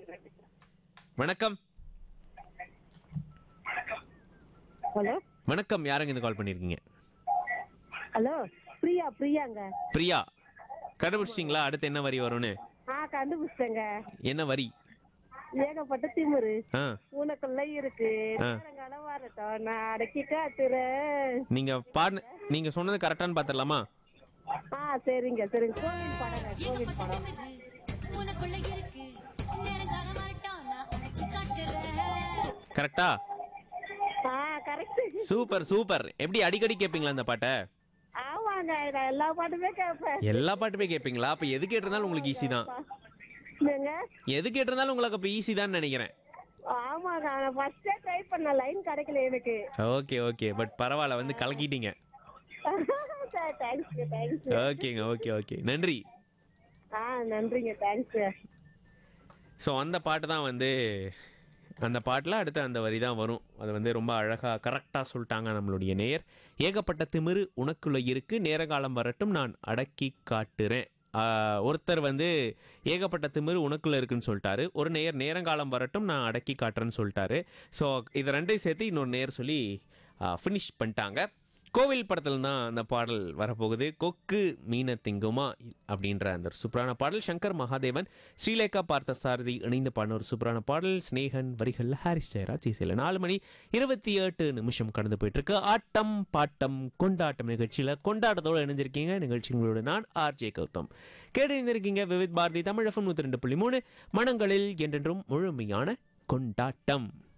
வணக்கம் ஹலோ வணக்கம் யாருங்க இந்த கால் பண்ணிருக்கீங்க ஹலோ பிரியா பிரியாங்க பிரியா கண்டுபிடிச்சிங்களா அடுத்து என்ன வரி வரும்னு ஆ கண்டுபிடிச்சிட்டேங்க என்ன வரி ஏகப்பட்ட திமிரு ஆ உனக்குள்ள இருக்கு ஆ. நேரங்காலம் வரட்டும் நான் அடக்கி காட்டுறேன் நீங்க பாடு நீங்க சொன்னது கரெக்டான்னு பாத்திரலாமா ஆ சரிங்க சரிங்க கோவில் படங்க கோவில் படம் உனக்குள்ள இருக்கு நேரங்காலம் வரட்டும் நான் அழைச்சு காட்டுறேன் கரெக்டா ஆ கரெக்ட் சூப்பர் சூப்பர் எப்படி அடிக்கடி கேட்பீங்களா அந்த பாட்டை ஆமாங்க நான் எல்லா பாட்டுமே கேட்பேன் எல்லா பாட்டுமே கேட்பீங்களா அப்ப எது கேட்டிருந்தாலும் உங்களுக்கு ஈஸி தான் ஏங்க எது கேட்டிருந்தாலும் உங்களுக்கு அப்ப ஈஸி தான் நினைக்கிறேன் ஆமாங்க நான் ஃபர்ஸ்டே ட்ரை பண்ண லைன் கிடைக்கல எனக்கு ஓகே ஓகே பட் பரவாயில்ல வந்து கலக்கிட்டீங்க தேங்க்ஸ்ங்க தேங்க்ஸ் ஓகேங்க ஓகே ஓகே நன்றி ஆ நன்றிங்க தேங்க்ஸ் ஸோ அந்த பாட்டு தான் வந்து அந்த பாட்டில் அடுத்து அந்த வரி தான் வரும் அது வந்து ரொம்ப அழகாக கரெக்டாக சொல்லிட்டாங்க நம்மளுடைய நேயர் ஏகப்பட்ட திமிரு உனக்குள்ள இருக்கு நேரகாலம் வரட்டும் நான் அடக்கி காட்டுறேன் ஆஹ், ஒருத்தர் வந்து ஏகப்பட்ட திமிரு உனக்குள்ள இருக்குன்னு சொல்லிட்டாரு ஒரு நேயர் நேரங்காலம் வரட்டும் நான் அடக்கி காட்டுறேன்னு சொல்லிட்டாரு ஸோ இதை ரெண்டையும் சேர்த்து இன்னொரு நேயர் சொல்லி ஃபினிஷ் பண்ணிட்டாங்க கோவில் படத்தில் தான் அந்த பாடல் வரப்போகுது கொக்கு மீன திங்குமா அப்படின்ற அந்த ஒரு சூப்பரான பாடல் சங்கர் மகாதேவன் ஸ்ரீலேகா பார்த்த சாரதி இணைந்து பாடின ஒரு சூப்பரான பாடல் ஸ்னேகன் வரிகளில் ஹாரிஸ் ஜெயராஜ் இசையில் நாலு மணி இருபத்தி எட்டு நிமிஷம் கடந்து போயிட்டு இருக்கு ஆட்டம் பாட்டம் கொண்டாட்டம் நிகழ்ச்சியில் கொண்டாட்டத்தோடு இணைஞ்சிருக்கீங்க நிகழ்ச்சிகளோடு நான் ஆர்ஜே கௌதம் கேட்டிருந்திருக்கீங்க விவித் பாரதி தமிழ் எஃப்எம் நூற்றி ரெண்டு புள்ளி மூணு மனங்களில் என்றென்றும் முழுமையான கொண்டாட்டம்